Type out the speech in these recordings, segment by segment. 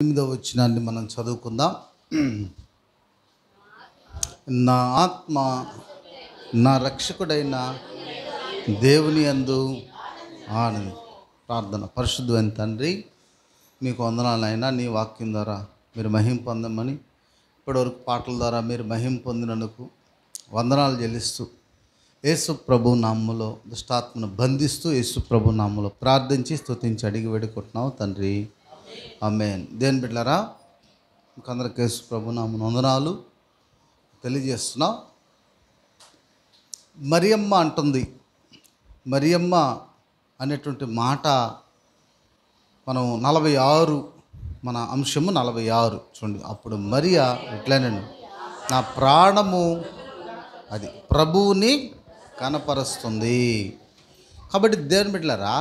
ఎనిమిదవ వచనాన్ని మనం చదువుకుందాం నా ఆత్మ నా రక్షకుడైన దేవుని అందు ఆనంది ప్రార్థన పరిశుద్ధమైన తండ్రి మీకు వందనాలైనా నీ వాక్యం ద్వారా మీరు మహిం పొందమని ఇప్పటివరకు పాటల ద్వారా మీరు మహిం పొందినందుకు వందనాలు చెల్లిస్తూ యేసు ప్రభు నామములో దుష్టాత్మను బంధిస్తూ యేసు ప్రభు నామములో ప్రార్థించి స్తుతించి అడిగి వేడుకుంటున్నావు తండ్రి ఆమెన్ దేని బిడ్డలారా ఇంకందరికి యేసు ప్రభు నామను వందనాలు తెలియజేస్తున్నాం మరియమ్మ అంటుంది మరియమ్మ అనేటువంటి మాట మనం నలభై ఆరు మన అంశము నలభై ఆరు చూడండి అప్పుడు మరియా ఎట్లనండి నా ప్రాణము అది ప్రభువుని కనపరుస్తుంది కాబట్టి దేవుని బిడ్డలారా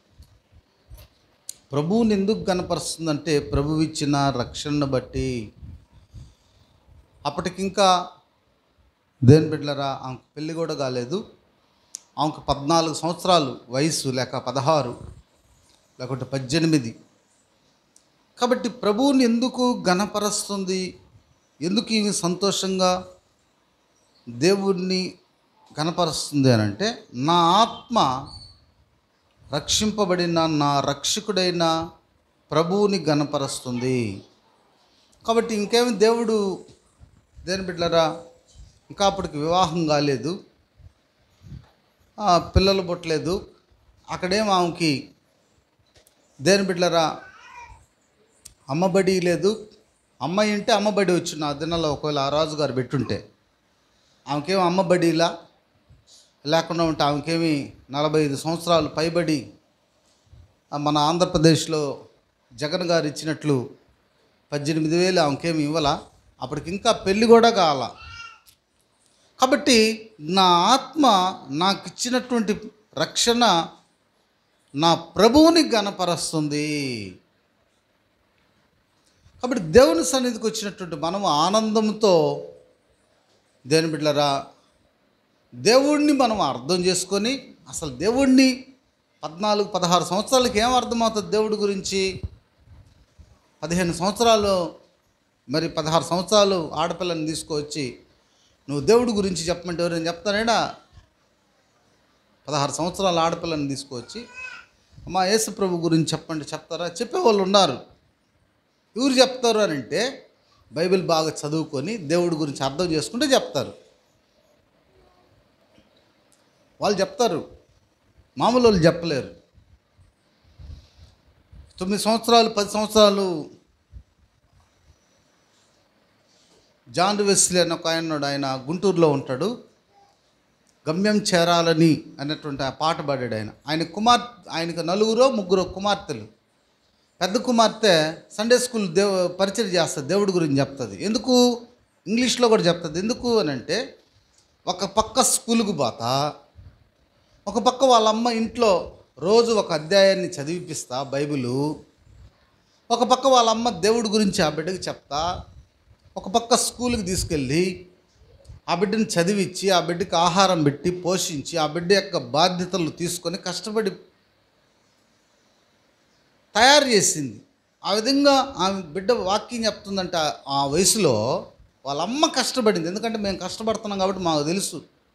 ప్రభువుని ఎందుకు కనపరుస్తుందంటే ప్రభువు ఇచ్చిన రక్షణను బట్టి అప్పటికింకా దేని బిడ్డలరా ఆమెకు పెళ్ళి కూడా కాలేదు ఆమెకు పద్నాలుగు సంవత్సరాలు వయసు లేక పదహారు లేకుంటే పద్దెనిమిది కాబట్టి ప్రభువుని ఎందుకు ఘనపరుస్తుంది ఎందుకు ఇవి సంతోషంగా దేవుణ్ణి కనపరుస్తుంది అని అంటే నా ఆత్మ రక్షింపబడిన నా రక్షకుడైన ప్రభువుని గణపరుస్తుంది కాబట్టి ఇంకేమి దేవుడు దేని బిడ్డలరా ఇంకా అప్పటికి వివాహం కాలేదు ఆ, పిల్లలు పుట్టలేదు అక్కడేం ఆమెకి దేని బిడ్డలరా అమ్మబడి లేదు అమ్మాయి ఉంటే అమ్మబడి వచ్చిన ఆ దినాల్లో ఒకవేళ ఆ రాజుగారు పెట్టుంటే ఆమెకేం అమ్మబడిలా లేకుండా ఉంటే ఆమెకేమి నలభై ఐదు సంవత్సరాలు పైబడి ఆ మన ఆంధ్రప్రదేశ్లో జగన్ గారు ఇచ్చినట్లు పద్దెనిమిది వేలు ఆమెకేమి ఇవ్వాల అప్పటికి ఇంకా పెళ్ళి కూడా కావాల కాబట్టి నా ఆత్మ నాకు ఇచ్చినటువంటి రక్షణ నా ప్రభువుని గణపరుస్తుంది కాబట్టి దేవుని సన్నిధికి వచ్చినటువంటి మనము ఆనందంతో దేని బిడ్డలరా దేవుణ్ణి మనం అర్థం చేసుకొని అసలు దేవుణ్ణి పద్నాలుగు పదహారు సంవత్సరాలకి ఏం అర్థమవుతుంది దేవుడి గురించి పదిహేను సంవత్సరాలు మరి పదహారు సంవత్సరాలు ఆడపిల్లని తీసుకొచ్చి నువ్వు దేవుడి గురించి చెప్పమంటే ఎవరైనా చెప్తానేడా పదహారు సంవత్సరాల ఆడపిల్లని తీసుకొచ్చి అమ్మా యేసు ప్రభు గురించి చెప్పండి చెప్తారా చెప్పేవాళ్ళు ఉన్నారు ఎవరు చెప్తారు అని అంటే బైబిల్ బాగా చదువుకొని దేవుడి గురించి అర్థం చేసుకుంటే చెప్తారు వాళ్ళు చెప్తారు మామూలు వాళ్ళు చెప్పలేరు తొమ్మిది సంవత్సరాలు పది సంవత్సరాలు జాన్ వెస్లీ అని ఒక ఆయన ఉన్నాడు ఆయన గుంటూరులో ఉంటాడు గమ్యం చేరాలని అన్నటువంటి ఆ పాట పాడాడు ఆయన ఆయన కుమార్ ఆయనకు నలుగురో ముగ్గురు కుమార్తెలు పెద్ద కుమార్తె సండే స్కూల్ దేవ పరిచయం చేస్తుంది దేవుడి గురించి చెప్తుంది ఎందుకు ఇంగ్లీష్లో కూడా చెప్తుంది ఎందుకు అని అంటే ఒక పక్క స్కూల్కి పోతా ఒక పక్క వాళ్ళ అమ్మ ఇంట్లో రోజు ఒక అధ్యాయాన్ని చదివిపిస్తా బైబిలు ఒక పక్క వాళ్ళ అమ్మ దేవుడి గురించి ఆ బిడ్డకి చెప్తా ఒక పక్క స్కూల్కి తీసుకెళ్ళి ఆ బిడ్డని చదివించి ఆ బిడ్డకి ఆహారం పెట్టి పోషించి ఆ బిడ్డ యొక్క బాధ్యతలు తీసుకొని కష్టపడి తయారు చేసింది ఆ విధంగా ఆమె బిడ్డ వాక్యం చెప్తుందంటే ఆ- ఆ వయసులో వాళ్ళ అమ్మ కష్టపడింది ఎందుకంటే మేము కష్టపడుతున్నాం కాబట్టి మాకు తెలుసు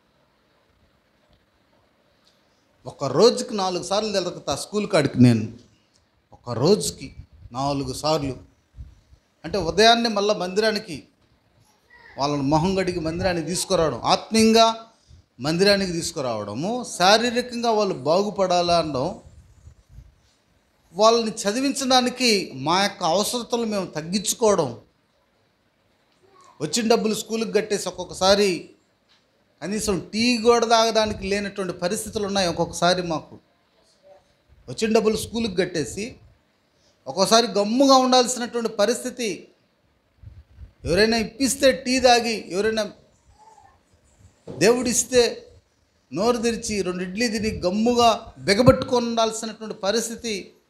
ఒక రోజుకి నాలుగు సార్లు తిరుగుతా స్కూల్ కాడికి నేను ఒక రోజుకి నాలుగు సార్లు అంటే ఉదయాన్నే మళ్ళీ మందిరానికి వాళ్ళని మొహం గడికి మందిరానికి తీసుకురావడం ఆత్మీయంగా మందిరానికి తీసుకురావడము శారీరకంగా వాళ్ళు బాగుపడాలా అనడం వాళ్ళని చదివించడానికి మా యొక్క అవసరతలు మేము తగ్గించుకోవడం వచ్చిన డబ్బులు స్కూల్కి కట్టేసి ఒక్కొక్కసారి కనీసం టీ కూడా తాగడానికి లేనటువంటి పరిస్థితులు ఉన్నాయి ఒక్కొక్కసారి మాకు వచ్చిన డబ్బులు స్కూల్కి కట్టేసి ఒక్కోసారి గమ్ముగా ఉండాల్సినటువంటి పరిస్థితి ఎవరైనా ఇప్పిస్తే టీ తాగి ఎవరైనా దేవుడిస్తే నోరు తెరిచి రెండు ఇడ్లీ తిని గమ్ముగా బెగబట్టుకొని ఉండాల్సినటువంటి పరిస్థితి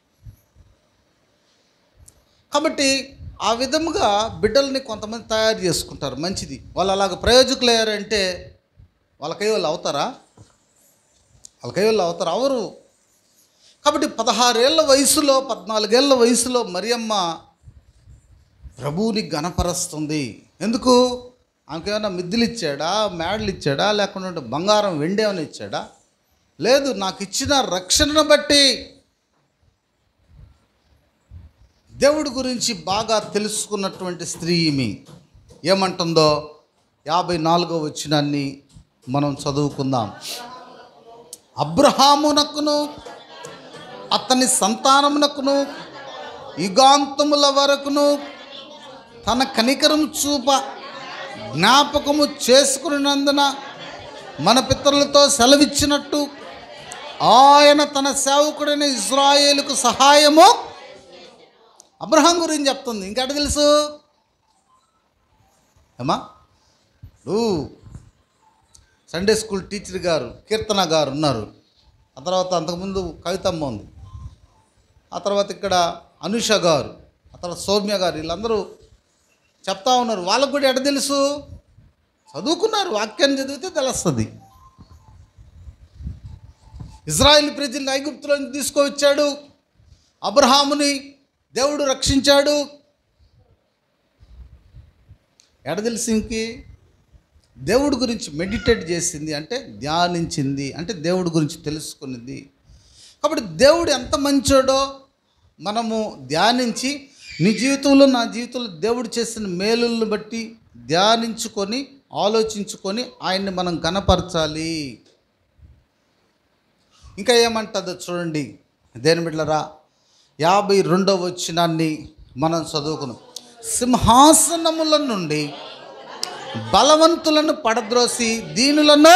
కాబట్టి ఆ విధముగా బిడ్డల్ని కొంతమంది తయారు చేసుకుంటారు మంచిది వాళ్ళు అలాగ ప్రయోజకులు అయ్యారంటే వాళ్ళకై వాళ్ళు అవుతారా వాళ్ళకై వాళ్ళు అవుతారు అవరు కాబట్టి పదహారేళ్ల వయసులో పద్నాలుగేళ్ల వయసులో మరియమ్మ ప్రభువుని గణపరుస్తుంది ఎందుకు ఆమెకేమైనా మిద్దులు ఇచ్చాడా మేడలు ఇచ్చాడా లేకుండా బంగారం వెండి ఏమైనా ఇచ్చాడా లేదు నాకు ఇచ్చిన రక్షణను బట్టి దేవుడి గురించి బాగా తెలుసుకున్నటువంటి స్త్రీ ఈమె ఏమంటుందో యాభై నాలుగో వచ్చినాన్ని మనం చదువుకుందాం అబ్రహామునకును అతని సంతానమునకును యుగాంతముల వరకును తన కనికరం చూప జ్ఞాపకము చేసుకున్నందున మన పితరులతో సెలవిచ్చినట్టు ఆయన తన సేవకుడైన ఇజ్రాయేలుకు సహాయము అబ్రహాం గురించి చెప్తుంది ఇంకెట తెలుసు ఏమా ఊ సండే స్కూల్ టీచర్ గారు కీర్తన గారు ఉన్నారు ఆ తర్వాత అంతకుముందు కవితమ్మ ఉంది ఆ తర్వాత ఇక్కడ అనుష గారు ఆ తర్వాత సౌమ్య గారు వీళ్ళందరూ చెప్తా ఉన్నారు వాళ్ళకు కూడా ఎట తెలుసు చదువుకున్నారు వాక్యాన్ని చదివితే తెలుస్తుంది ఇజ్రాయిల్ ప్రజల్ని ఐగుప్తులను తీసుకువచ్చాడు అబ్రహాముని దేవుడు రక్షించాడు ఎడ తెలిసి ఇంకి దేవుడి గురించి మెడిటేట్ చేసింది అంటే ధ్యానించింది అంటే దేవుడి గురించి తెలుసుకున్నది కాబట్టి దేవుడు ఎంత మంచోడో మనము ధ్యానించి నీ జీవితంలో నా జీవితంలో దేవుడు చేసిన మేలులను బట్టి ధ్యానించుకొని ఆలోచించుకొని ఆయన్ని మనం గనపరచాలి ఇంకా ఏమంటుందో చూడండి దేని బిడ్డలరా యాభై రెండవ వచ్చినాన్ని మనం చదువుకున్నాం సింహాసనముల నుండి బలవంతులను పడద్రోసి దీనులను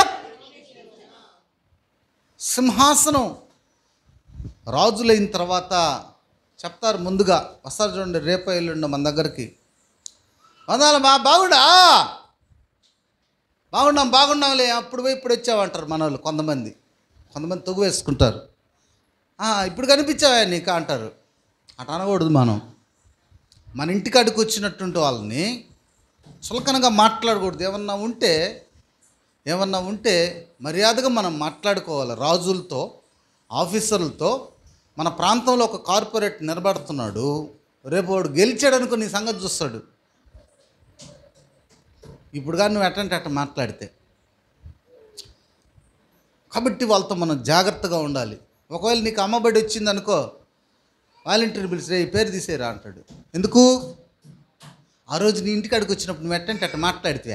సింహాసనం రాజులైన తర్వాత చెప్తారు ముందుగా వస్తారు చూడండి రేపు ఎల్లుండి మన దగ్గరికి వందాల బా బాగుడా బాగున్నాం బాగున్నాంలే అప్పుడు పోయి ఇప్పుడు వచ్చావంటారు మన వాళ్ళు కొంతమంది కొంతమంది తొగు వేసుకుంటారు "ఆ, ఇప్పుడు కనిపించావా నీకు అంటారు అట అనకూడదు మనం మన ఇంటికాడికి వచ్చినటువంటి వాళ్ళని చులకనగా మాట్లాడకూడదు ఏమన్నా ఉంటే ఏమన్నా ఉంటే మర్యాదగా మనం మాట్లాడుకోవాలి రాజులతో ఆఫీసర్లతో మన ప్రాంతంలో ఒక కార్పొరేట్ నిలబడుతున్నాడు రేపు వాడు గెలిచాడు అనుకో నీ సంగతి చూస్తాడు ఇప్పుడు కానీ నువ్వు ఎట్టంటే అట్ట మాట్లాడితే కాబట్టి వాళ్ళతో మనం జాగ్రత్తగా ఉండాలి ఒకవేళ నీకు అమ్మబడి వచ్చింది అనుకో వాలంటీర్ పిలిచి రే ఈ పేరు తీసేరా అంటాడు ఎందుకు ఆ రోజు నీ ఇంటికాడికి వచ్చినప్పుడు నువ్వు ఎట్టంటే అట్ట మాట్లాడితే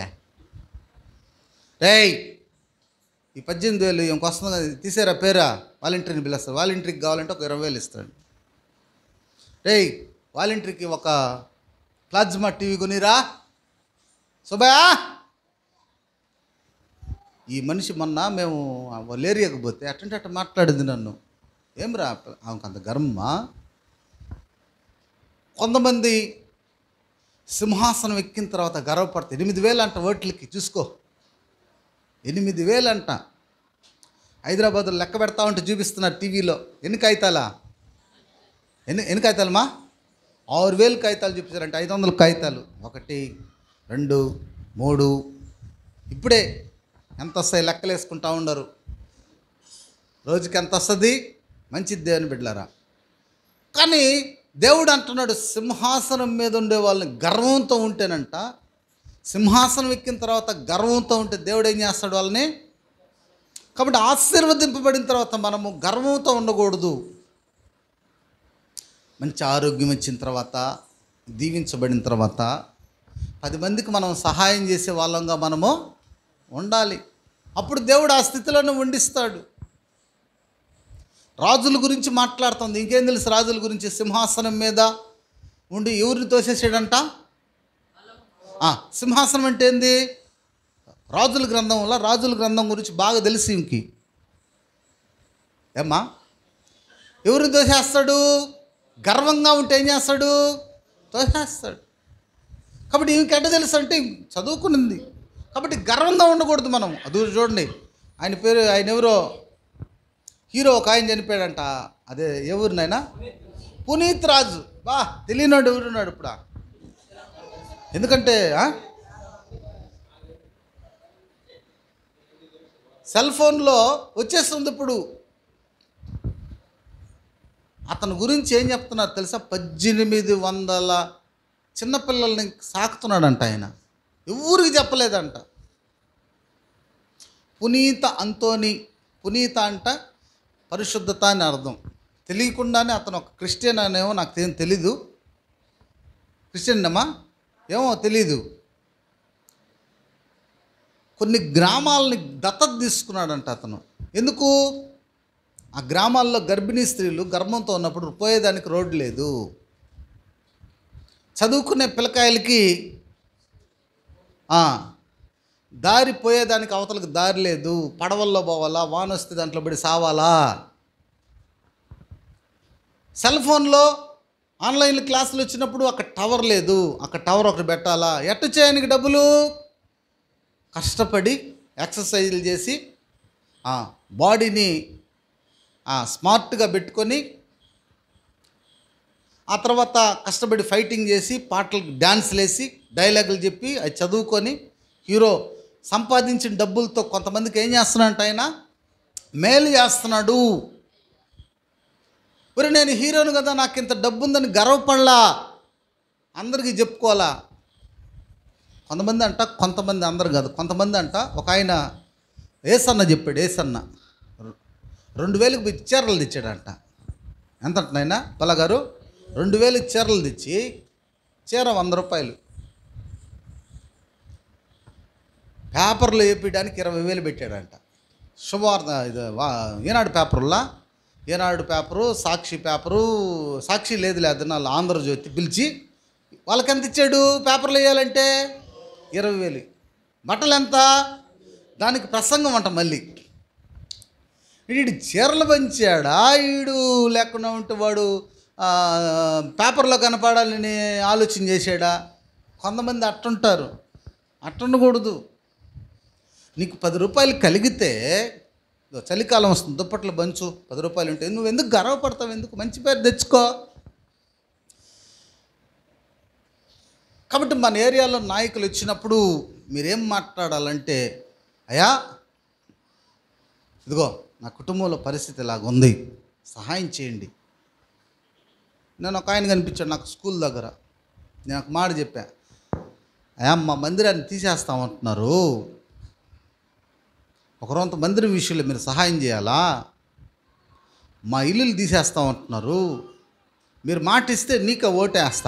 రేయ్ ఈ పద్దెనిమిది వేలు ఇంకొస్తుంది కదా తీసేరా పేరా వాలంటీర్ని పిలుస్తారు వాలంటీర్కి కావాలంటే ఒక ఇరవై వేలు ఇస్తాడు రేయ్ వాలంటీర్కి ఒక ప్లాజ్మా టీవీ కొనిరా సుబ్బయ్య ఈ మనిషి మొన్న మేము వాళ్ళ ఏరియాకి పోతే అట్టంటే అట్ట మాట్లాడింది నన్ను ఏం రా ఆమెకు అంత గర్మా కొంతమంది సింహాసనం ఎక్కిన తర్వాత గర్వపడతాయి ఎనిమిది వేలు అంట ఓట్లకి చూసుకో ఎనిమిది వేలు అంట హైదరాబాద్లో లెక్క పెడతా ఉంటే చూపిస్తున్నారు టీవీలో ఎన్ని కాగితాలా ఎన్ని ఎన్ని కాగితాలమ్మా ఆరు వేలు కాగితాలు చూపించారంటే ఐదు వందల కాగితాలు ఒకటి రెండు మూడు ఇప్పుడే ఎంత వస్తాయి లెక్కలు వేసుకుంటా ఉండరు రోజుకి ఎంత వస్తుంది మంచిది దేవుని బిడ్డలారా కానీ దేవుడు అంటున్నాడు సింహాసనం మీద ఉండే వాళ్ళని గర్వంతో ఉంటేనంట సింహాసనం ఎక్కిన తర్వాత గర్వంతో ఉంటే దేవుడు ఏం చేస్తాడు వాళ్ళని కాబట్టి ఆశీర్వదింపబడిన తర్వాత మనము గర్వంతో ఉండకూడదు మంచి ఆరోగ్యం వచ్చిన తర్వాత దీవించబడిన తర్వాత పది మందికి మనం సహాయం చేసే వాళ్ళంగా మనము ఉండాలి అప్పుడు దేవుడు ఆ స్థితిలోనే ఉండిస్తాడు రాజుల గురించి మాట్లాడుతుంది ఇంకేం తెలుసు రాజుల గురించి సింహాసనం మీద ఉండి ఎవరిని తోసేసాడంట ఆ, సింహాసనం అంటే ఏంది రాజుల గ్రంథంలో రాజుల గ్రంథం గురించి బాగా తెలిసి ఇంకి ఏమ్మా ఎవరిని తోసేస్తాడు గర్వంగా ఉంటే ఏం చేస్తాడు తోసేస్తాడు కాబట్టి ఇంక ఎట్ట తెలుసు అంటే చదువుకునింది కాబట్టి గర్వంగా ఉండకూడదు మనం అది చూడండి ఆయన పేరు ఆయన ఎవరో హీరో ఒక ఆయన చనిపోయాడంట అదే ఎవరినైనా పునీత్ రాజు బా తెలియనాడు ఎవరున్నాడు ఇప్పుడు ఎందుకంటే ఆ? సెల్ ఫోన్లో వచ్చేస్తుంది ఇప్పుడు అతని గురించి ఏం చెప్తున్నారు తెలుసా పద్దెనిమిది వందల చిన్నపిల్లల్ని సాకుతున్నాడంట ఆయన ఎవరికి చెప్పలేదంట పునీత అంతోని పునీత అంట పరిశుద్ధత అని అర్థం తెలియకుండానే అతను ఒక క్రిస్టియన్ అనేమో నాకు ఏం తెలీదు క్రిస్టియన్ అమ్మా ఏమో తెలీదు కొన్ని గ్రామాలని దత్తత తీసుకున్నాడంట అతను ఎందుకు ఆ గ్రామాల్లో గర్భిణీ స్త్రీలు గర్భంతో ఉన్నప్పుడు పోయేదానికి రోడ్డు లేదు చదువుకునే పిల్లకాయలకి ఆ, దారి పోయేదానికి అవతలకు దారి లేదు పడవల్లో పోవాలా వాన వస్తే దాంట్లో పడి సావాలా సెల్ ఫోన్లో ఆన్లైన్ క్లాసులు వచ్చినప్పుడు అక్కడ టవర్ లేదు అక్కడ టవర్ ఒకటి పెట్టాలా ఎట్టు చేయడానికి డబ్బులు కష్టపడి ఎక్సర్సైజులు చేసి ఆ, బాడీని ఆ, స్మార్ట్గా పెట్టుకొని ఆ తర్వాత కష్టపడి ఫైటింగ్ చేసి పాటలకు డ్యాన్స్లు వేసి డైలాగులు చెప్పి అది చదువుకొని హీరో సంపాదించిన డబ్బులతో కొంతమందికి ఏం చేస్తున్నాడంట ఆయన మేలు చేస్తున్నాడు మరి నేను హీరోను కదా నాకు ఇంత డబ్బు ఉందని గర్వపడలా అందరికీ చెప్పుకోవాలా కొంతమంది అంట కొంతమంది అందరు కాదు కొంతమంది అంట ఒక ఆయన ఏసన్న చెప్పాడు ఏసన్న రె- రెండు వేలకు పోయి చీరలు తెచ్చాడంట ఎంత అంటున్నాయినా పల్లగారు రెండు వేలకు చీరలు తెచ్చి చీర వంద రూపాయలు పేపర్లో వేపించడానికి ఇరవై వేలు పెట్టాడంట శుభవార్త ఇది వా ఈనాడు పేపర్లా ఈనాడు పేపరు సాక్షి పేపరు సాక్షి లేదు లేదు నా ఆంధ్రజ్యోతి పిలిచి వాళ్ళకి ఎంత ఇచ్చాడు పేపర్లు వేయాలంటే ఇరవై వేలు బట్టలు ఎంత దానికి ప్రసంగం అంట మళ్ళీ వీడు చీరలు పంచాడా వీడు లేకుండా ఉంటే వాడు ఆ, పేపర్లో కనపడాలని ఆలోచన చేశాడా కొంతమంది అట్టుంటారు అట్టుండకూడదు నీకు పది రూపాయలు కలిగితే ఇదో చలికాలం వస్తుంది దుప్పట్లు బంచు పది రూపాయలు ఉంటే నువ్వు ఎందుకు గర్వపడతావు ఎందుకు మంచి పేరు తెచ్చుకో కాబట్టి మన ఏరియాలో నాయకులు వచ్చినప్పుడు మీరేం మాట్లాడాలంటే అయ్యా ఇదిగో నా కుటుంబంలో పరిస్థితి ఇలాగ ఉంది సహాయం చేయండి నేను ఒక ఆయన కనిపించాడు నాకు స్కూల్ దగ్గర నేను ఒక మాట చెప్పా అయ్యా మా మందిరాన్ని తీసేస్తామంటున్నారు ఒకరోంత మందిరం విషయంలో మీరు సహాయం చేయాలా మా ఇల్లులు తీసేస్తామంటున్నారు మీరు మాట ఇస్తే నీకే ఓటేస్తా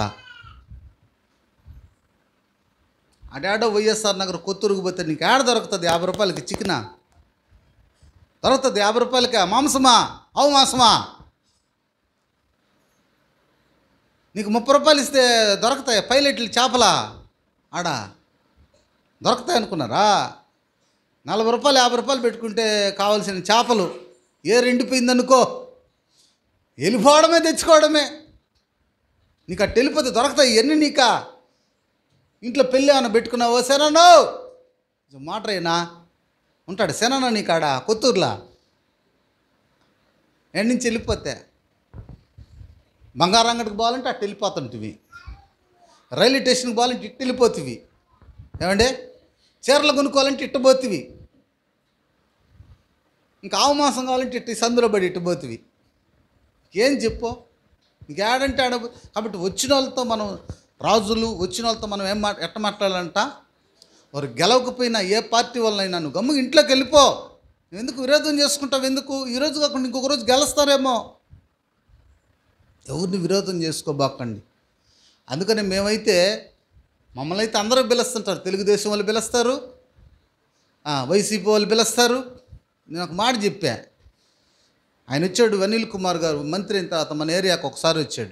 అడాడో వైఎస్ఆర్ నగర్ కొత్తూరుకు పోతే నీకు ఏడ దొరుకుతుంది యాభై రూపాయలకి చికెనా దొరుకుతుంది యాభై రూపాయలకి మాంసమా అవు మాంసమా నీకు ముప్పై రూపాయలు ఇస్తే దొరుకుతాయి పైలట్లు చేపలా ఆడ దొరుకుతాయి అనుకున్నారా నలభై రూపాయలు యాభై రూపాయలు పెట్టుకుంటే కావాల్సిన చేపలు ఏ రెండిపోయిందనుకో వెళ్ళిపోవడమే తెచ్చుకోవడమే నీకు అట్టు వెళ్ళిపోతే దొరుకుతాయి ఇవన్నీ నీకా ఇంట్లో పెళ్ళి ఏమైనా పెట్టుకున్నావో శరణో మాట రేనా ఉంటాడు శనన్న నీ కాడ కొత్తూరులా ఎండ్ నుంచి వెళ్ళిపోతే బంగారం అంగడికి పోవాలంటే అట్టు వెళ్ళిపోతుంటివి రైల్వే స్టేషన్కి పోవాలంటే ఇట్టు వెళ్ళిపోతివి ఏమండి చీరలు కొనుక్కోవాలంటే ఇట్టు పోతివి ఇంకా ఆవు మాసం కావాలంటే ఇట్టు ఈ సందులో పడి ఇట్టు పోతివి ఏం చెప్పు ఇంకేడంటే ఆడ కాబట్టి వచ్చిన వాళ్ళతో మనం రాజులు వచ్చిన వాళ్ళతో మనం ఏం మాట ఎట్ట మాట్లాడాలంట వారు గెలవకపోయినా ఏ పార్టీ వల్లనైనా నువ్వు గమ్ము ఇంట్లోకి వెళ్ళిపో నువ్వు ఎందుకు విరోధం చేసుకుంటావు ఎందుకు ఈరోజు కాకుండా ఇంకొక రోజు గెలుస్తారేమో ఎవరిని విరోధం చేసుకోబాకండి అందుకని మేమైతే మమ్మల్ని అయితే అందరూ పిలుస్తుంటారు తెలుగుదేశం వాళ్ళు పిలుస్తారు ఆ, వైసీపీ వాళ్ళు పిలుస్తారు నేను ఒక మాట చెప్పా ఆయన వచ్చాడు అనిల్ కుమార్ గారు మంత్రి అయిన తర్వాత మన ఏరియాకు ఒకసారి వచ్చాడు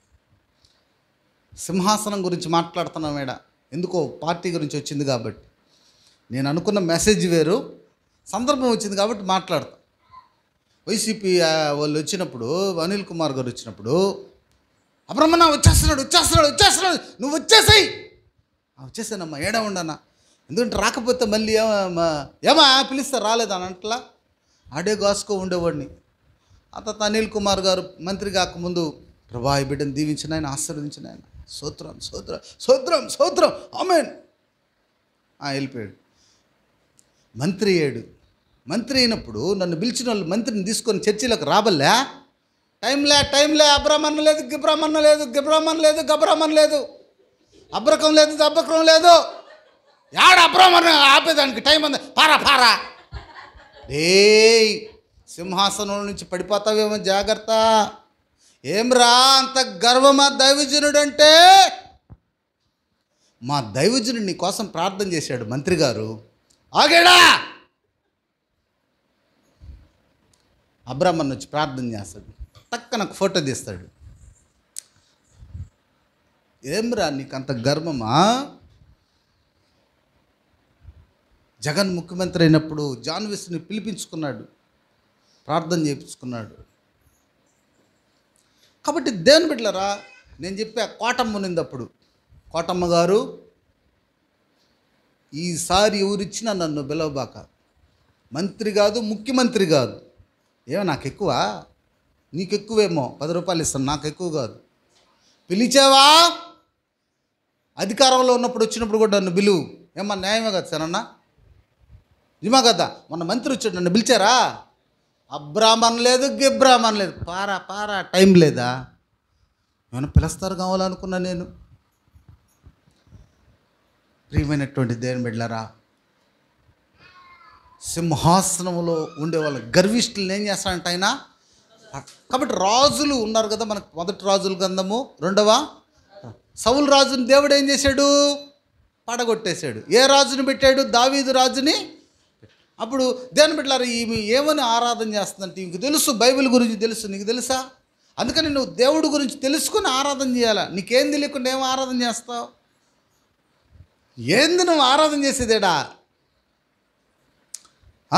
సింహాసనం గురించి మాట్లాడుతున్నాం మేడ ఎందుకో పార్టీ గురించి వచ్చింది కాబట్టి నేను అనుకున్న మెసేజ్ వేరు సందర్భం వచ్చింది కాబట్టి మాట్లాడతా వైసీపీ ఆ, వాళ్ళు వచ్చినప్పుడు అనిల్ కుమార్ గారు వచ్చినప్పుడు అబ్రహ్మణ వచ్చేస్తున్నాడు వచ్చేస్తున్నాడు వచ్చేస్తున్నాడు నువ్వు వచ్చేసాయి వచ్చేసానమ్మా ఏడా ఉండనా ఎందుకంటే రాకపోతే మళ్ళీ ఏమా ఏమా పిలిస్తే రాలేదని అంటలా ఆడే గాసుకో ఉండేవాడిని ఆ తర్వాత అనిల్ కుమార్ గారు మంత్రి కాకముందు ప్రభా ఈ బిడ్డను దీవించిన ఆయన ఆశీర్వదించిన ఆయన సూత్రం సూత్రం సూత్రం సూత్రం ఆమెన్ ఆ, వెళ్ళిపోయాడు మంత్రి అయ్యాడు మంత్రి అయినప్పుడు నన్ను పిలిచిన వాళ్ళు మంత్రిని తీసుకొని చర్చిలోకి రాబల్లా టైంలే టైంలే అబ్రహ్మణ లేదు గిబ్రహ్మణ లేదు గిబ్రహ్మణ లేదు గబ్రహ్మణ లేదు అబ్రకం లేదు దబ్బకం లేదు యాడ అబ్రహ్మను ఆపేదానికి టైం ఉంది పారా పారా ఏయ్ సింహాసనం నుంచి పడిపోతావేమో జాగ్రత్త ఏమ్రా అంత గర్వమా దైవజనుడు అంటే మా దైవజనుడు నీ కోసం ప్రార్థన చేశాడు మంత్రి గారు ఆగాడా అబ్రహ్మన్ వచ్చి ప్రార్థన చేస్తాడు టక్కన ఒక ఫోటో తీస్తాడు ఏమ్రా నీకు అంత గర్వమా జగన్ ముఖ్యమంత్రి అయినప్పుడు జాన్ విస్ని పిలిపించుకున్నాడు ప్రార్థన చేయించుకున్నాడు కాబట్టి దేవుని బిడ్డలరా నేను చెప్పా కోటమ్మ ఉన్నింది అప్పుడు కోటమ్మ గారు ఈసారి ఎవరిచ్చినా నన్ను పిలవబాక మంత్రి కాదు ముఖ్యమంత్రి కాదు ఏమో నాకు ఎక్కువ నీకు ఎక్కువేమో పది రూపాయలు ఇస్తాను నాకు ఎక్కువ కాదు పిలిచావా అధికారంలో ఉన్నప్పుడు వచ్చినప్పుడు కూడా నన్ను పిలువు ఏమన్నా న్యాయమే కదా సరన్నా నిజమా కదా మొన్న మంత్రి వచ్చాడు నన్ను పిలిచారా అబ్రాహ్మణ్ లేదు గిబ్రాహ్మణ్ లేదు పారా పారా టైం లేదా ఏమైనా పిలుస్తారు కావాలనుకున్నా నేను ప్రియమైనటువంటి దేవుని బిడ్డలారా సింహాసనంలో ఉండే వాళ్ళ గర్విష్ఠులను ఏం చేస్తాడంట ఆయన కాబట్టి రాజులు ఉన్నారు కదా మనకు మొదటి రాజుల గంధము రెండవ సౌలు రాజుని దేవుడు ఏం చేశాడు పడగొట్టేశాడు ఏ రాజుని పెట్టాడు దావీదు రాజుని అప్పుడు దేవుని బిడ్డలారా ఈమె ఏమని ఆరాధన చేస్తుందంటే నీకు తెలుసు బైబిల్ గురించి తెలుసు నీకు తెలుసా అందుకని నువ్వు దేవుడి గురించి తెలుసుకుని ఆరాధన చేయాలా నీకేం తెలియకుండా ఏం ఆరాధన చేస్తావు ఏంది నువ్వు ఆరాధన చేసేదేడా ఆ?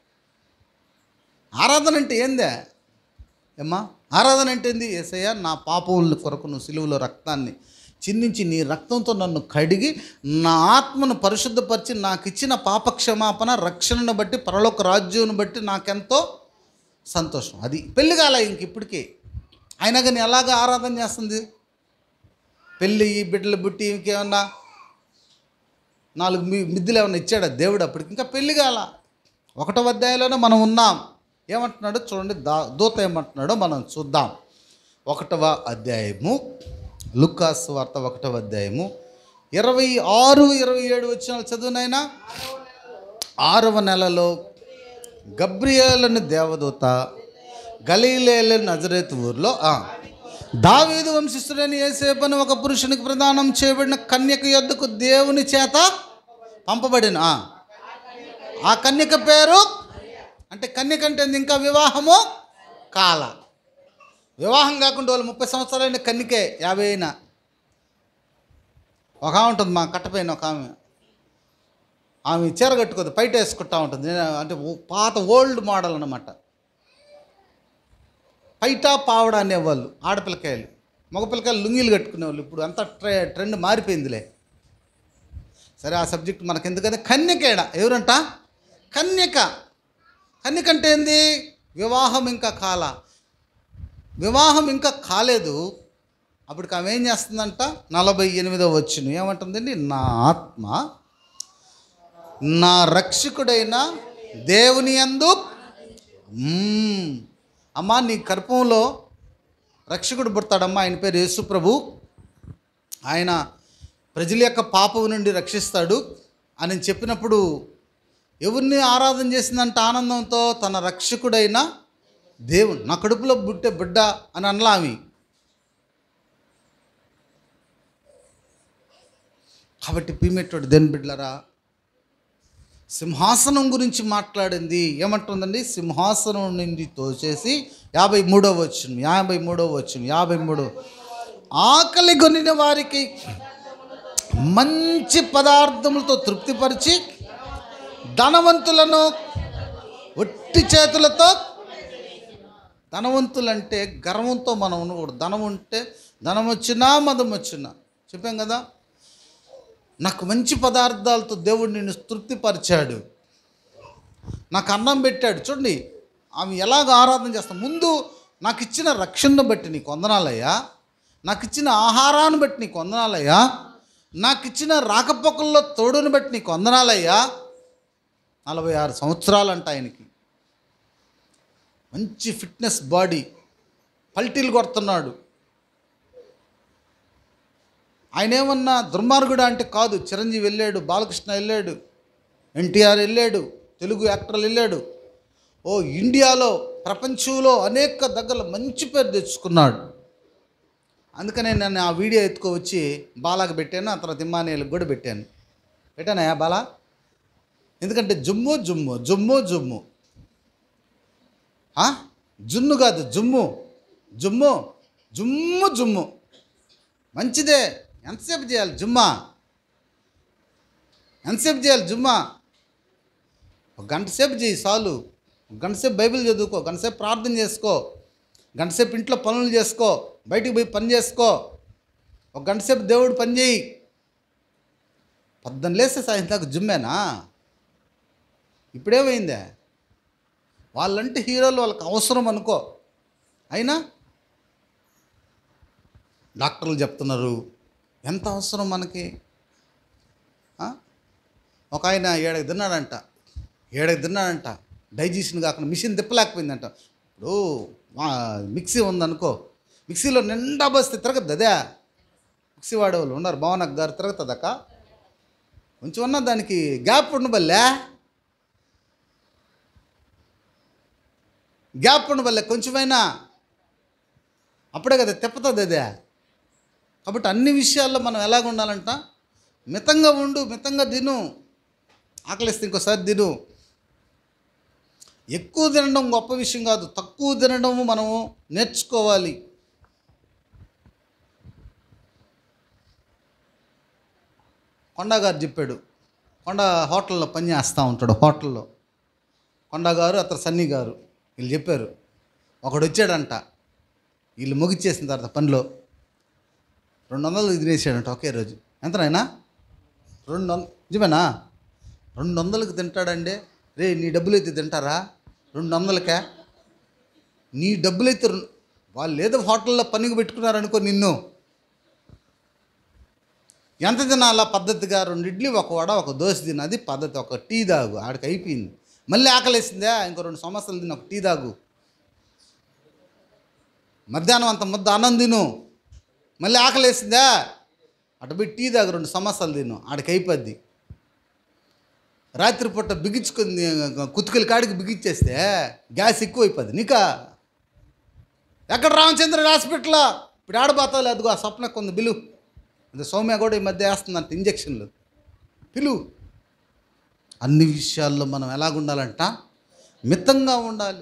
ఆరాధన అంటే ఏందే ఏమ్మా ఆరాధన అంటే ఏంది ఏసయ్య నా పాపముల కొరకు నువ్వు సిలువలో రక్తాన్ని చిందించి నీ రక్తంతో నన్ను కడిగి నా ఆత్మను పరిశుద్ధపరిచి నాకు ఇచ్చిన పాపక్షమాపణ రక్షణను బట్టి పరలోక రాజ్యం బట్టి నాకెంతో సంతోషం అది పెళ్లి కాల ఇంక ఇప్పటికే అయినా కానీ ఎలాగ ఆరాధన చేస్తుంది పెళ్ళి ఈ బిడ్డలు బుట్టి ఇంకేమన్నా నాలుగు మీ మిద్దులు ఏమన్నా ఇచ్చాడా దేవుడు అప్పటికి ఇంకా పెళ్లి కాల ఒకటో అధ్యాయంలోనే మనం ఉన్నాం ఏమంటున్నాడో చూడండి దా దూత ఏమంటున్నాడో మనం చూద్దాం ఒకటవ అధ్యాయము లుకాస్ వార్త ఒకటవ అధ్యాయము ఇరవై ఆరు ఇరవై ఏడు వచ్చిన చదువునైనా ఆరవ నెలలో గబ్రియేలని దేవదూత గలీలేలు నజరేత్ ఊర్లో ఆ, దావీదు వంశస్థుడని ఏసేపని ఒక పురుషునికి ప్రదానం చేయబడిన కన్యక యొద్దకు దేవుని చేత పంపబడిన ఆ. ఆ కన్యక పేరు అంటే కన్యక అంటే ఏంది? ఇంకా వివాహము కాల వివాహం కాకుండా వాళ్ళు ముప్పై సంవత్సరాలైన కన్నికే యాభై అయినా ఒక ఆమె ఉంటుంది మా కట్టపైన ఒక ఆమె ఆమె చీర కట్టుకోదు బయట వేసుకుంటా ఉంటుంది నేను- అంటే ఓ- పాత ఓల్డ్ మోడల్ అనమాట పైట పావడ అనేవాళ్ళు ఆడపిల్లకాయలు మగపిల్లకాయలు లుంగీలు కట్టుకునేవాళ్ళు ఇప్పుడు అంతా ట్రె ట్రెండ్ మారిపోయిందిలే సరే ఆ సబ్జెక్ట్ మనకెందుకని కన్యకేడ ఎవరంట కన్యక కన్యక అంటే ఏంది వివాహం ఇంకా కాల వివాహం ఇంకా కాలేదు అప్పటికి ఆమె ఏం చేస్తుందంట నలభై ఎనిమిదో వచ్చిన ఏమంటుందండి నా ఆత్మ నా రక్షకుడైన దేవుని యందు మ్మ్. అమ్మా నీ గర్భంలో రక్షకుడు పుడతాడమ్మా ఆయన పేరు యేసు ప్రభు ఆయన ప్రజల యొక్క పాపం నుండి రక్షిస్తాడు అని చెప్పినప్పుడు ఎవరిని ఆరాధన చేసిందంట ఆనందంతో తన రక్షకుడైన దేవుడు నా కడుపులో బుట్టే బిడ్డ అని అనలా ఆమె కాబట్టి పీమెట్టోడు దేని బిడ్డలరా సింహాసనం గురించి మాట్లాడింది ఏమంటుందండి సింహాసనం నుండి తోచేసి యాభై మూడవ వచ్చిన యాభై మూడవ వచ్చిన యాభై మూడవ ఆకలి కొనిన వారికి మంచి పదార్థములతో తృప్తిపరిచి ధనవంతులను ఒట్టి చేతులతో ధనవంతులంటే గర్వంతో మనం ఉండకూడదు ధనం ఉంటే ధనం వచ్చినా మదం వచ్చినా చెప్పాం కదా నాకు మంచి పదార్థాలతో దేవుడు నిన్ను తృప్తిపరిచాడు నాకు అన్నం పెట్టాడు చూడండి ఆమె ఎలాగ ఆరాధన చేస్తాం ముందు నాకు ఇచ్చిన రక్షణను బట్టి నీకు వందనాలయ్యా నాకు ఇచ్చిన ఆహారాన్ని బట్టి నీకు వందనాలయ్యా నాకు ఇచ్చిన రాకపోకల్లో తోడుని బట్టి నీకు వందనాలయ్యా నలభై ఆరు సంవత్సరాలంట ఆయనకి మంచి ఫిట్నెస్ బాడీ పల్టీలు కొడుతున్నాడు ఆయన ఏమన్నా దుర్మార్గుడు అంటే కాదు చిరంజీవి వెళ్ళాడు బాలకృష్ణ వెళ్ళాడు ఎన్టీఆర్ వెళ్ళాడు తెలుగు యాక్టర్లు వెళ్ళాడు ఓ ఇండియాలో ప్రపంచంలో అనేక దగ్గర మంచి పేరు తెచ్చుకున్నాడు అందుకనే నేను ఆ వీడియో ఎత్తుకో వచ్చి బాలాకి పెట్టాను ఆ తర్వాత ఇమ్మానియల్కి కూడా పెట్టాను పెట్టానయా బాలా ఎందుకంటే జుమ్ము జుమ్ము జుమ్ము జుమ్ము ఆ? జున్ను కాదు జుమ్ము జుమ్ము జుమ్ము జుమ్ము మంచిదే ఎంతసేపు చేయాలి జుమ్మా ఎంతసేపు చేయాలి జుమ్మా ఒక గంట సేపు చేయి చాలు ఒక గంట సేపు బైబిల్ చదువుకో గంట సేపు ప్రార్థన చేసుకో గంట సేపు ఇంట్లో పనులు చేసుకో బయటికి పోయి పని చేసుకో ఒక గంట సేపు దేవుడు పని చేయి పొద్దున్న లేస్తే సాయంత్రం దాకా జుమ్మేనా ఇప్పుడేమైందే వాళ్ళంటే హీరోలు వాళ్ళకి అవసరం అనుకో అయినా డాక్టర్లు చెప్తున్నారు ఎంత అవసరం మనకి ఆ? ఒక ఆయన ఏడకి తిన్నాడంట ఏడకి తిన్నాడంట డైజెషన్ కాకుండా మిషన్ తిప్పలేకపోయిందంట ఇప్పుడు వా- మిక్సీ ఉందనుకో మిక్సీలో నిండా బస్తే తిరగద్దు అదే మిక్సీ వాడేవాళ్ళు ఉన్నారు భవనక్ గారు తిరుగుతుందక్క కొంచెం ఉన్న దానికి గ్యాప్ ఉండబల్లే గ్యాప్ ఉండబల్లే కొంచెమైనా అప్పుడే కదా తిప్పుతుంది అదే కాబట్టి అన్ని విషయాల్లో మనం ఎలాగ ఉండాలంట మితంగా ఉండు మితంగా తిను ఆకలిస్తే ఇంకోసారి తిను ఎక్కువ తినడం గొప్ప విషయం కాదు తక్కువ తినడం మనము నేర్చుకోవాలి కొండ గారు చెప్పాడు కొండ హోటల్లో పని చేస్తూ ఉంటాడు హోటల్లో కొండ గారు అతను సన్నీ గారు వీళ్ళు చెప్పారు ఒకడు వచ్చాడంట వీళ్ళు ముగిచ్చేసిన తర్వాత పనిలో రెండు వందలు తినేసాడంట ఒకే రోజు ఎంతనైనా రెండు వంద నిజమేనా రెండు వందలకి తింటాడండి రే నీ డబ్బులు అయితే తింటారా రెండు వందలకే నీ డబ్బులు అయితే రెండు- వాళ్ళు ఏదో హోటల్లో పనికి పెట్టుకున్నారనుకో నిన్ను ఎంత తినాలా పద్ధతిగా రెండు ఇడ్లీ ఒక వడ ఒక దోశ తిన అది పద్ధతి ఒక టీ తాగు ఆడికి అయిపోయింది మళ్ళీ ఆకలేసిందా ఇంకో రెండు సంవత్సరాలు తిని ఒక టీ తాగు మధ్యాహ్నం అంత ముద్ద అన్నం తిను మళ్ళీ ఆకలేసిందా అటు పోయి టీ తాగు రెండు సమస్యలు తిను ఆడికి అయిపోద్ది రాత్రిపూట బిగించుకొని కుతుకల కాడికి బిగించేస్తే గ్యాస్ ఎక్కువ అయిపోద్ది నీకా ఎక్కడ రామచంద్ర హాస్పిటల్ ఇప్పుడు ఆడబోతావు అదిగో ఆ స్వప్న కొంది బిలు అది సౌమ్య కూడా ఈ మధ్య వేస్తుందంట ఇంజక్షన్లు పిలు అన్ని విషయాల్లో మనం ఎలాగుండాలంట మితంగా ఉండాలి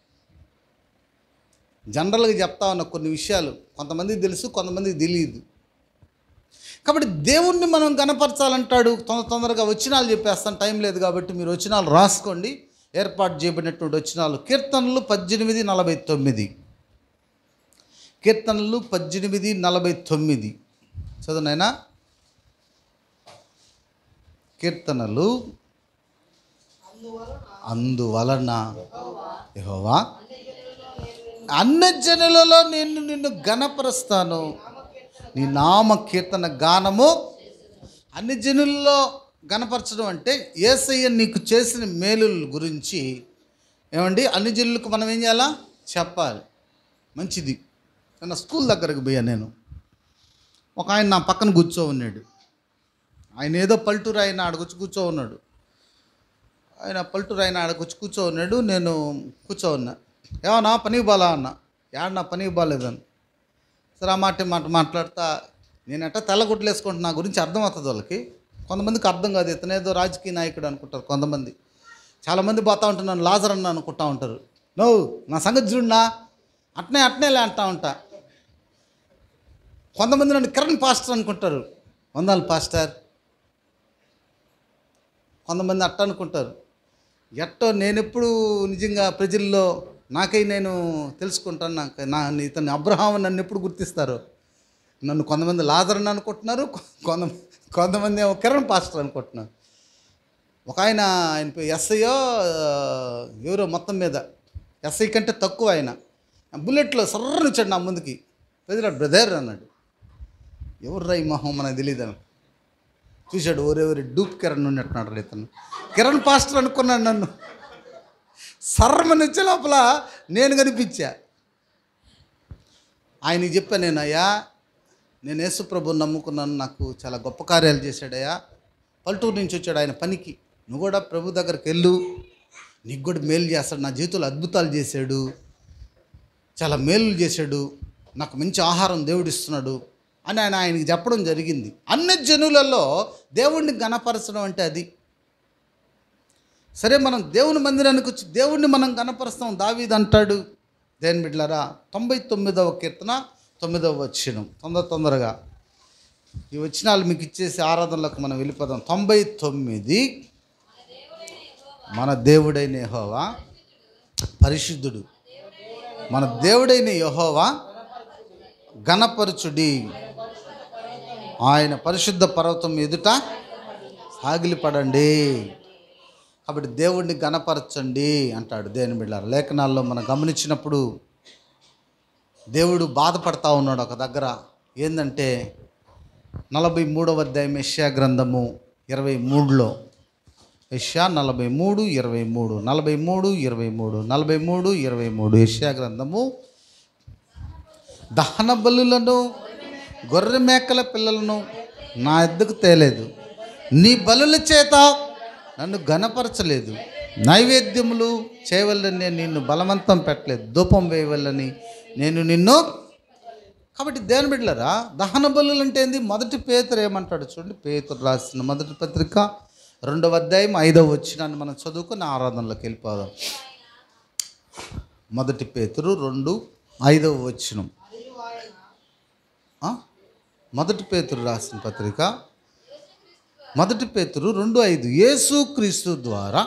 జనరల్గా చెప్తా ఉన్న కొన్ని విషయాలు కొంతమందికి తెలుసు కొంతమందికి తెలియదు కాబట్టి దేవుణ్ణి మనం గనపరచాలంటాడు తొందర తొందరగా వచ్చినాలు చెప్పేస్తాను టైం లేదు కాబట్టి మీరు వచ్చినాలు రాసుకోండి ఏర్పాటు చేయబడినటువంటి వచ్చినాలు కీర్తనలు పద్దెనిమిది నలభై తొమ్మిది కీర్తనలు పద్దెనిమిది నలభై తొమ్మిది చదువునైనా కీర్తనలు అందువలన యెహోవా అన్ని జనులలో నేను నిన్ను గణపరుస్తాను నీ నామ కీర్తన గానము అన్ని జనుల్లో గణపరచడం అంటే ఏసయ్య నీకు చేసిన మేలుల గురించి ఏమండి అన్ని జనులకు మనం ఏం చేయాలా చెప్పాలి మంచిది నిన్న స్కూల్ దగ్గరకు పోయా నేను ఒక ఆయన నా పక్కన కూర్చో ఉన్నాడు ఆయన ఏదో పల్టూరు ఆయన ఆడకొచ్చి కూర్చో ఉన్నాడు ఆయన పల్టూరు ఆయన ఆడకొచ్చి కూర్చో ఉన్నాడు నేను కూర్చో ఉన్నా ఏమన్నా పనికి బాలా అన్న యాడ నా పనికి బాగాలేదని సరే ఆ మాట ఈ మాట మాట్లాడతా నేను ఎట్ట తెల్లగుడ్లు వేసుకుంటే నా గురించి అర్థమవుతుంది వాళ్ళకి కొంతమందికి అర్థం కాదు ఇతనేదో రాజకీయ నాయకుడు అనుకుంటారు కొంతమంది చాలామంది పోతా ఉంటారు నన్ను లాజర్ అన్న అనుకుంటా ఉంటారు నో నా సంగతి చూడనా అట్నే అట్నేలే అంటా ఉంటా కొంతమంది నన్ను కిరణ్ పాస్టర్ అనుకుంటారు వందాలు పాస్టర్ కొంతమంది అట్ట అనుకుంటారు ఎట్టో నేను ఎప్పుడు నిజంగా ప్రజల్లో నాకై నేను తెలుసుకుంటాను నాకు నా ఇతను అబ్రహాం నన్ను ఎప్పుడు గుర్తిస్తారు నన్ను కొంతమంది లాజరని అనుకుంటున్నారు కొంత కొంతమంది ఏమో కిరణ్ పాస్టర్ అనుకుంటున్నారు ఒక ఆయన ఆయన పేరు ఎస్ఐయో ఎవరో మొత్తం మీద ఎస్ఐ కంటే తక్కువ ఆయన బుల్లెట్లో సర్రని వచ్చాడు నా ముందుకి ప్రజలు బ్రదర్ అన్నాడు ఎవరు రై మొహం మనకు తెలియదు అని చూశాడు ఓరెవరి డూప్ కిరణ్ ఉన్నట్టున్నాడు ఇతను కిరణ్ పాస్టర్ అనుకున్నాడు నన్ను సర్రమని వచ్చే లోపల నేను కనిపించా ఆయనకి చెప్పాను నేను అయ్యా నేను యేసు ప్రభుని నమ్ముకున్నాను నాకు చాలా గొప్ప కార్యాలు చేశాడయ్యా పల్లెటూరు నుంచి వచ్చాడు ఆయన పనికి నువ్వు కూడా ప్రభు దగ్గరికి వెళ్ళు నీకు కూడా మేలు చేస్తాడు నా జీవితంలో అద్భుతాలు చేశాడు చాలా మేలు చేశాడు నాకు మంచి ఆహారం దేవుడు ఇస్తున్నాడు అని ఆయన ఆయనకి చెప్పడం జరిగింది అన్ని జనులలో దేవుణ్ణి గణపరచడం అంటే అది సరే మనం దేవుని మందిరానికి వచ్చి దేవుణ్ణి మనం గణపరుస్తాం దావీద్ అంటాడు దేని బిడ్డలారా తొంభై తొమ్మిదవ కీర్తన తొమ్మిదవ వచ్చినం తొందర తొందరగా ఈ వచ్చినాలు మీకు ఇచ్చేసి ఆరాధనలకు మనం వెళ్ళిపోదాం తొంభై తొమ్మిది మన దేవుడైన యెహోవా పరిశుద్ధుడు మన దేవుడైన యెహోవా గణపరచుడి ఆయన పరిశుద్ధ పర్వతం ఎదుట సాగిలిపడండి కాబట్టి దేవుణ్ణి గణపరచండి అంటాడు దేని బిళ్ళారు లేఖనాల్లో మనం గమనించినప్పుడు దేవుడు బాధపడతా ఉన్నాడు ఒక దగ్గర ఏంటంటే నలభై మూడవ అధ్యాయం యెషయా గ్రంథము ఇరవై మూడులో యెషయా నలభై మూడు ఇరవై మూడు నలభై మూడు ఇరవై మూడు నలభై మూడు ఇరవై మూడు యెషయా గ్రంథము దహన బలులను గొర్రె మేకల పిల్లలను నా ఎద్దుకు తేలేదు నీ బలుల చేత నన్ను గనపరచలేదు నైవేద్యములు చేయవల్లని నేను నిన్ను బలవంతం పెట్టలేదు ధూపం వేయవల్లని నేను నిన్ను కాబట్టి దేని బిడ్డలరా దహన బలులు అంటే ఏంది మొదటి పేతురు ఏమంటాడు చూడండి పేతురు రాసిన మొదటి పత్రిక రెండవ అధ్యాయం ఐదవ వచ్చినాన్ని మనం చదువుకుని ఆరాధనలోకి వెళ్ళిపోదాం మొదటి పేతురు రెండు ఐదవ వచ్చినం ఆ? మొదటి పేతురు రాసిన పత్రిక మొదటి పేతురు రెండు ఐదు యేసు క్రీస్తు ద్వారా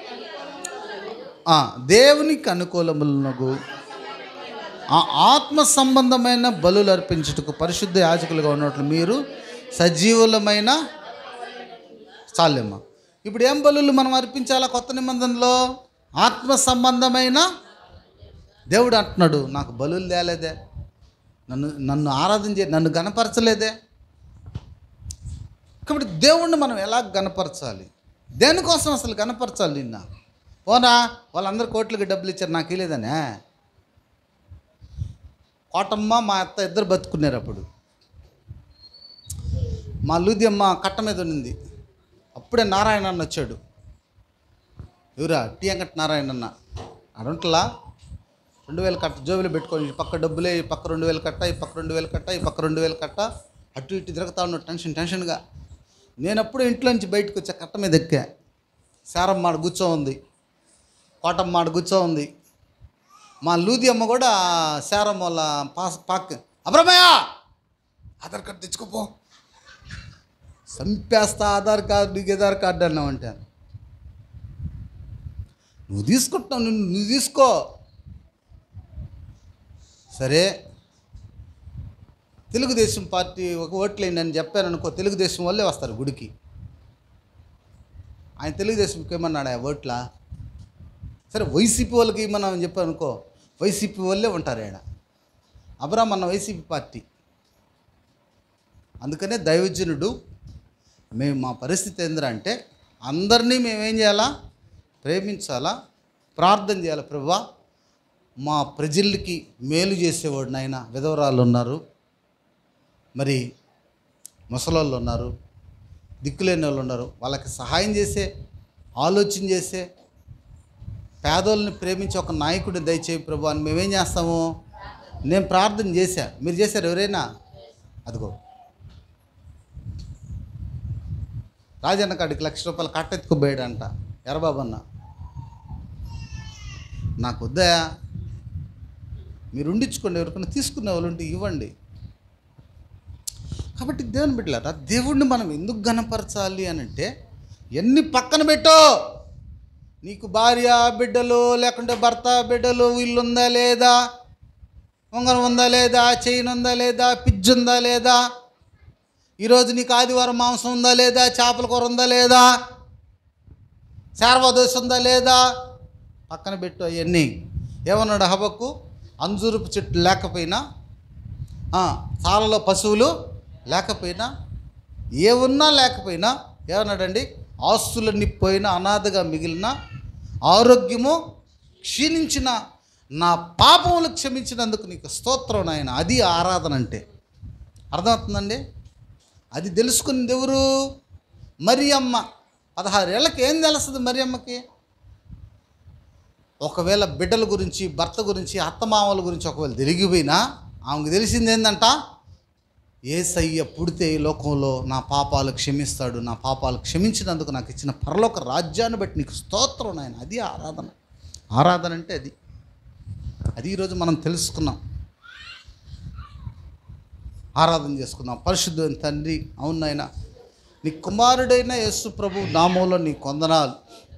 ఆ, దేవునికి అనుకూలములకు ఆ ఆత్మ సంబంధమైన బలులు అర్పించుటకు పరిశుద్ధ యాజకులుగా ఉన్నట్లు మీరు సజీవులమైన చాలేమ్మా ఇప్పుడు ఏం బలులు మనం అర్పించాలా కొత్త నిబంధనలో ఆత్మ సంబంధమైన దేవుడు అంటున్నాడు నాకు బలులు తేలేదే నన్ను నన్ను ఆరాధన చే నన్ను గనపరచలేదే కాబట్టి దేవుణ్ణి మనం ఎలా గనపరచాలి దేనికోసం అసలు గనపరచాలి నిన్న పోనా వాళ్ళందరూ కోట్లకి డబ్బులు ఇచ్చారు నాకు ఇలేదనే కోటమ్మ మా అత్త ఇద్దరు బతుకున్నారు అప్పుడు మా లూదియమ్మ కట్ట మీద ఉన్నింది అప్పుడే నారాయణ అన్న వచ్చాడు ఎవరా టీ అంకట్ నారాయణ అన్న అడుంటలా రెండు వేలు కట్ట జోబులు పెట్టుకొని ఈ పక్క డబ్బులే ఈ పక్క రెండు వేలు కట్ట ఈ పక్క రెండు వేలు కట్ట ఈ పక్క రెండు వేలు కట్ట అటు ఇటు తిరుగుతా ఉన్నాడు టెన్షన్ టెన్షన్గా నేను అప్పుడు ఇంట్లో నుంచి బయటకు వచ్చా కట్ట మీద ఎక్కా శారమ్మ ఆడ కూర్చో ఉంది కోటమ్మ ఆడ కూర్చో ఉంది మా లూది అమ్మ కూడా శారమ్మ వాళ్ళ పాస్ పాక్ అబ్రమయ్య ఆధార్ కార్డు తెచ్చుకోపో చంపేస్తా ఆధార్ కార్డు నీకు ఆధార్ కార్డు అన్నావంటే నువ్వు తీసుకుంటున్నావు నువ్వు నువ్వు తీసుకో సరే తెలుగుదేశం పార్టీ ఒక ఓట్లేండి అని చెప్పాను అనుకో తెలుగుదేశం వాళ్ళే వస్తారు గుడికి ఆయన తెలుగుదేశంకి ఏమన్నాడు ఆ ఓట్లా సరే వైసీపీ వాళ్ళకి మనం అని చెప్పాను అనుకో వైసీపీ వాళ్ళే ఉంటారు ఆయన అబ్రామ్ అన్న వైసీపీ పార్టీ అందుకనే దైవజనుడు మేము మా పరిస్థితి ఏందిరా అంటే అందరినీ మేమేం చేయాలా ప్రేమించాలా ప్రార్థన చేయాలి ప్రభువా మా ప్రజలకి మేలు చేసేవాడు నాయన విధవరాలు ఉన్నారు మరి ముసలోళ్ళు ఉన్నారు దిక్కులేని వాళ్ళు ఉన్నారు వాళ్ళకి సహాయం చేసే ఆలోచన చేసే పేదోళ్ళని ప్రేమించి ఒక నాయకుడిని దయచేయి ప్రభు అని మేమేం చేస్తాము నేను ప్రార్థన చేశా మీరు చేశారు ఎవరైనా అదిగో రాజన్న కాడికి లక్ష రూపాయలు కట్టెత్తుకుపోయాడంట ఎర్రబాబు అన్న నాకు వద్దా మీరు ఉండించుకోండి ఎవరికైనా తీసుకునే వాళ్ళు ఉంటే ఇవ్వండి కాబట్టి దేవుని బిడ్డలారా దేవుణ్ణి మనం ఎందుకు గనపరచాలి అని అంటే ఎన్ని పక్కన పెట్టో నీకు భార్య బిడ్డలు లేకుంటే భర్త బిడ్డలు వీళ్ళు ఉందా లేదా ఉంగరం ఉందా లేదా చైన్ ఉందా లేదా పిజ్జు ఉందా లేదా ఈరోజు నీకు ఆదివారం మాంసం ఉందా లేదా చేపల కూర ఉందా లేదా శార్వదోష ఉందా లేదా పక్కన పెట్టు అవన్నీ ఏమన్నాడు హబక్కు అంజూరపు చెట్టు లేకపోయినా ఆ, చాలలో పశువులు లేకపోయినా ఏ ఉన్నా లేకపోయినా ఏమన్నాడండి ఆస్తులన్నీ పోయినా అనాథగా మిగిలిన ఆరోగ్యము క్షీణించిన నా పాపములు క్షమించినందుకు నీకు స్తోత్రం నాయన అది ఆరాధన అంటే అర్థమవుతుందండి అది తెలుసుకున్నది ఎవరు మరియమ్మ పదహారేళ్ళకి ఏం తెలుస్తుంది మరియమ్మకి ఒకవేళ బిడ్డల గురించి భర్త గురించి అత్తమామల గురించి ఒకవేళ తెలిగిపోయినా ఆమెకు తెలిసింది ఏంటంట ఏసయ్య పుడితే ఈ లోకంలో నా పాపాలు క్షమిస్తాడు నా పాపాలు క్షమించినందుకు నాకు ఇచ్చిన పరలోక రాజ్యాన్ని బట్టి నీకు స్తోత్రం నాయన అది ఆరాధన ఆరాధన అంటే అది అది ఈరోజు మనం తెలుసుకున్నాం ఆరాధన చేసుకుందాం పరిశుద్ధమైన తండ్రి అవును నాయన నీ కుమారుడైన యేసు ప్రభు నామంలో నీ కొందనాలు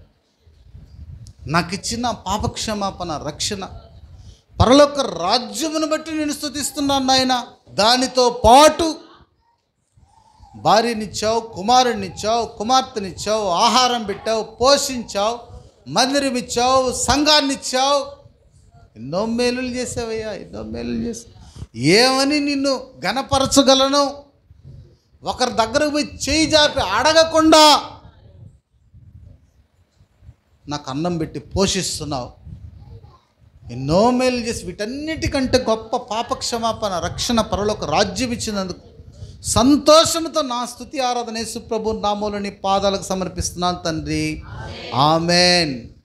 నాకు ఇచ్చిన పాపక్షమాపణ రక్షణ పరలోక రాజ్యమును బట్టి నేను స్థుతిస్తున్నాను నాయన దానితో పాటు భార్యనిచ్చావు కుమారునిచ్చావు కుమార్తెనిచ్చావు ఆహారం పెట్టావు పోషించావు మందిరం ఇచ్చావు సంఘాన్ని ఇచ్చావు ఎన్నో మేలులు చేసావయ్యా ఎన్నో మేలులు చేసావు ఏమని నిన్ను గణపరచగలను ఒకరి దగ్గరకు పోయి చేయి జాపి అడగకుండా నాకు అన్నం పెట్టి పోషిస్తున్నావు ఎన్నో మేలు చేసి వీటన్నిటికంటే గొప్ప పాపక్షమాపణ రక్షణ పరలోక రాజ్యం ఇచ్చినందుకు సంతోషంతో నా స్థుతి ఆరాధన యేసు ప్రభు నామూలని పాదాలకు సమర్పిస్తున్నాను తండ్రి ఆమెన్